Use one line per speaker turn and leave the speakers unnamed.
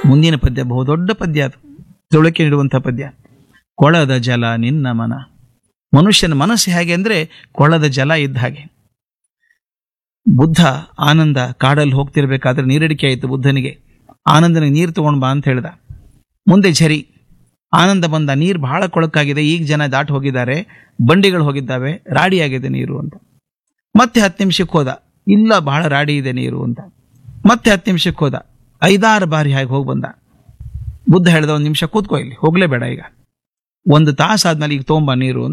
ಮುಂದಿನ ಪದ್ಯ ಬಹುದೊಡ್ಡ ಪದ್ಯ ಅದು ತಿಳುವಳಿಕೆ ನೀಡುವಂಥ ಪದ್ಯ ಕೊಳದ ಜಲ ನಿನ್ನ ಮನ ಮನುಷ್ಯನ ಮನಸ್ಸು ಹೇಗೆ ಅಂದ್ರೆ ಕೊಳದ ಜಲ ಇದ್ದ ಹಾಗೆ ಬುದ್ಧ ಆನಂದ ಕಾಡಲ್ಲಿ ಹೋಗ್ತಿರ್ಬೇಕಾದ್ರೆ ನೀರಡಿಕೆ ಆಯಿತು ಬುದ್ಧನಿಗೆ ಆನಂದನಿಗೆ ನೀರು ತಗೊಂಡ್ ಬಾ ಅಂತ ಹೇಳ್ದ ಮುಂದೆ ಝರಿ ಆನಂದ ಬಂದ ನೀರು ಬಹಳ ಕೊಳಕಾಗಿದೆ ಈಗ ಜನ ದಾಟಿ ಹೋಗಿದ್ದಾರೆ ಬಂಡಿಗಳು ಹೋಗಿದ್ದಾವೆ ರಾಡಿ ಆಗಿದೆ ನೀರು ಅಂತ ಮತ್ತೆ ಹತ್ತು ನಿಮಿಷಕ್ಕೆ ಹೋದ ಇಲ್ಲ ಬಹಳ ರಾಡಿ ಇದೆ ನೀರು ಅಂತ ಮತ್ತೆ ಹತ್ತು ನಿಮಿಷಕ್ಕೆ ಹೋದ ಐದಾರು ಬಾರಿ ಹಾಗೆ ಹೋಗಿ ಬಂದ ಬುದ್ಧ ಹೇಳ್ದ ಒಂದು ನಿಮಿಷ ಕೂತ್ಕೋ ಇಲ್ಲಿ ಹೋಗ್ಲೇಬೇಡ ಈಗ ಒಂದು ತಾಸಾದ್ಮೇಲೆ ಈಗ ತೊಗೊಂಬ ನೀರು ಅಂತ